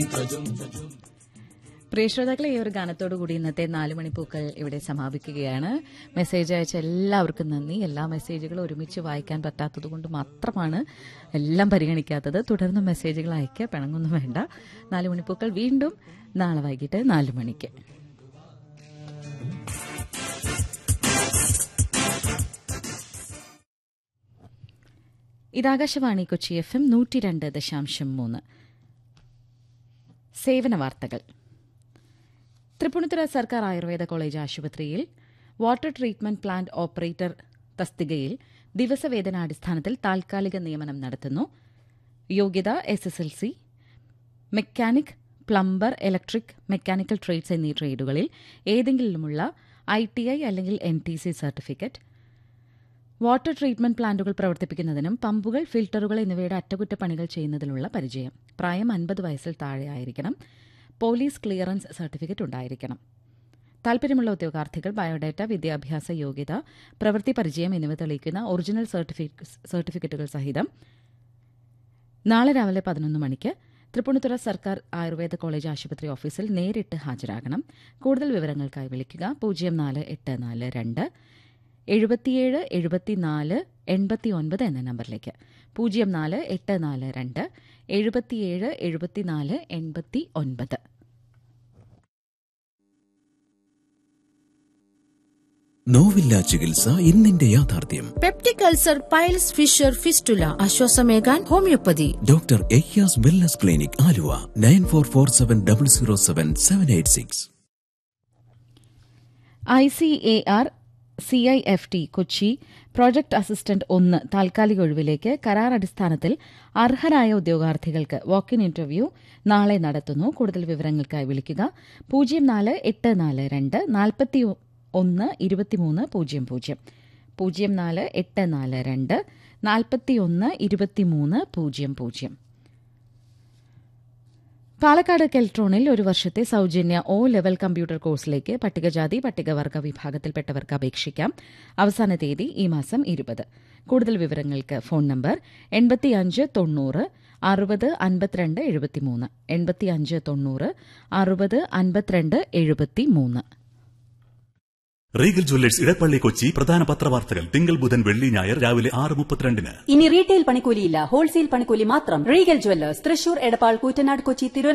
പ്രിയ ശ്രോതാക്കളെ ഈ ഒരു ഗാനത്തോടു കൂടി ഇന്നത്തെ നാല് മണിപ്പൂക്കൾ ഇവിടെ സമാപിക്കുകയാണ് മെസ്സേജ് അയച്ച എല്ലാവർക്കും നന്ദി എല്ലാ മെസ്സേജുകളും ഒരുമിച്ച് വായിക്കാൻ പറ്റാത്തത് കൊണ്ട് മാത്രമാണ് എല്ലാം പരിഗണിക്കാത്തത് തുടർന്ന് മെസ്സേജുകൾ അയക്കുക പിണങ്ങൊന്നും വേണ്ട നാല് മണിപ്പൂക്കൾ വീണ്ടും നാളെ വൈകിട്ട് നാല് മണിക്ക് ഇതാകാശവാണി കൊച്ചി എഫ് എം നൂറ്റി രണ്ട് ദശാംശം മൂന്ന് സേവന വാർത്തകൾ തൃപ്പൂണിത്തുറ സർക്കാർ ആയുർവേദ കോളേജ് ആശുപത്രിയിൽ വാട്ടർ ട്രീറ്റ്മെന്റ് പ്ലാന്റ് ഓപ്പറേറ്റർ തസ്തികയിൽ ദിവസവേതനാടിസ്ഥാനത്തിൽ താൽക്കാലിക നിയമനം നടത്തുന്നു യോഗ്യത S S L C mechanic plumber electric mechanical trades എന്നീ ട്രേഡുകളിൽ ഏതെങ്കിലുമുള്ള ഐ ടി ഐ അല്ലെങ്കിൽ N T C certificate water treatment പ്ലാന്റുകൾ പ്രവർത്തിപ്പിക്കുന്നതിനും പമ്പുകൾ ഫിൽട്ടറുകൾ എന്നിവയുടെ അറ്റകുറ്റപ്പണികൾ ചെയ്യുന്നതിനുള്ള പരിചയം പ്രായം അൻപത് വയസ്സിൽ താഴെ ആയിരിക്കണം പോലീസ് ക്ലിയറൻസ് സർട്ടിഫിക്കറ്റ് ഉണ്ടായിരിക്കണം താൽപര്യമുള്ള ഉദ്യോഗാർത്ഥികൾ ബയോഡാറ്റ വിദ്യാഭ്യാസ യോഗ്യത പ്രവൃത്തി പരിചയം എന്നിവ തെളിയിക്കുന്ന ഒറിജിനൽ സർട്ടിഫിക്കറ്റുകൾ സഹിതം നാളെ രാവിലെ പതിനൊന്ന് മണിക്ക് തൃപ്പൂണിത്തുറ സർക്കാർ ആയുർവേദ കോളേജ് ആശുപത്രി ഓഫീസിൽ നേരിട്ട് ഹാജരാകണം കൂടുതൽ വിവരങ്ങൾക്കായി വിളിക്കുക പൂജ്യം നാല് എട്ട് നാല് രണ്ട് എഴുപത്തിയേഴ് എഴുപത്തിനാല് എൺപത്തി ഒൻപത് എന്ന നമ്പറിലേക്ക് പൂജ്യം നാല് എട്ട് നാല് രണ്ട് എഴുപത്തിയേഴ് എഴുപത്തിനാല് എൺപത്തി ഒൻപത് നോവില്ല ചികിത്സ ഇന്നിന്റെ യാഥാർത്ഥ്യം peptic ulcer piles fissure fistula ആശ്വാസമേകാൻ homeopathy doctor Ayyas wellness clinic Aluva nine four four seven double zero seven seven eight six I C A R C I F T Kochi project assistant ഒന്ന് താൽക്കാലിക ഒഴിവിലേക്ക് കരാർ അടിസ്ഥാനത്തിൽ അർഹരായ ഉദ്യോഗാർത്ഥികൾക്ക് വാക്ക് ഇൻ ഇന്റർവ്യൂ നാളെ നടത്തുന്നു കൂടുതൽ വിവരങ്ങൾക്കായി വിളിക്കുക പൂജ്യം നാല് എട്ട് നാല് രണ്ട് നാൽപ്പത്തി ഒന്ന് ഇരുപത്തിമൂന്ന് പൂജ്യം പൂജ്യം പൂജ്യം നാല് എട്ട് നാല് രണ്ട് നാൽപ്പത്തി ഒന്ന് ഇരുപത്തിമൂന്ന് പൂജ്യം പൂജ്യം പാലക്കാട് കെൽട്രോണിൽ ഒരു വർഷത്തെ സൌജന്യ ഒ ലെവൽ കമ്പ്യൂട്ടർ കോഴ്സിലേക്ക് പട്ടികജാതി പട്ടികവർഗ വിഭാഗത്തിൽപ്പെട്ടവർക്ക് അപേക്ഷിക്കാം അവസാന തീയതി ഈ മാസം ഇരുപത് കൂടുതൽ വിവരങ്ങൾക്ക് ഫോൺ നമ്പർ എൺപത്തിയഞ്ച് തൊണ്ണൂറ് അറുപത് അൻപത്തിരണ്ട് എഴുപത്തിമൂന്ന് എൺപത്തിയഞ്ച് തൊണ്ണൂറ് അറുപത് അൻപത്തിരണ്ട് എഴുപത്തിമൂന്ന് റീഗൽ ജ്വല്ലേഴ്സ് ഇടപ്പള്ളി കൊച്ചി പ്രധാന പത്രവാർത്തകൾ തിങ്കൾ ബുധൻ വെള്ളി ഞായർ രാവിലെ ആറ് മുപ്പത്തിരണ്ടിന് ഇനി റീറ്റെയിൽ പണിക്കൂലിയില്ല ഹോൾസെയിൽ പണിക്കൂലി മാത്രം റീഗൽ ജ്വല്ലേഴ്സ് തൃശൂർ എടപ്പാൾ കൂറ്റനാട് കൊച്ചി തിരുവനന്തപുരം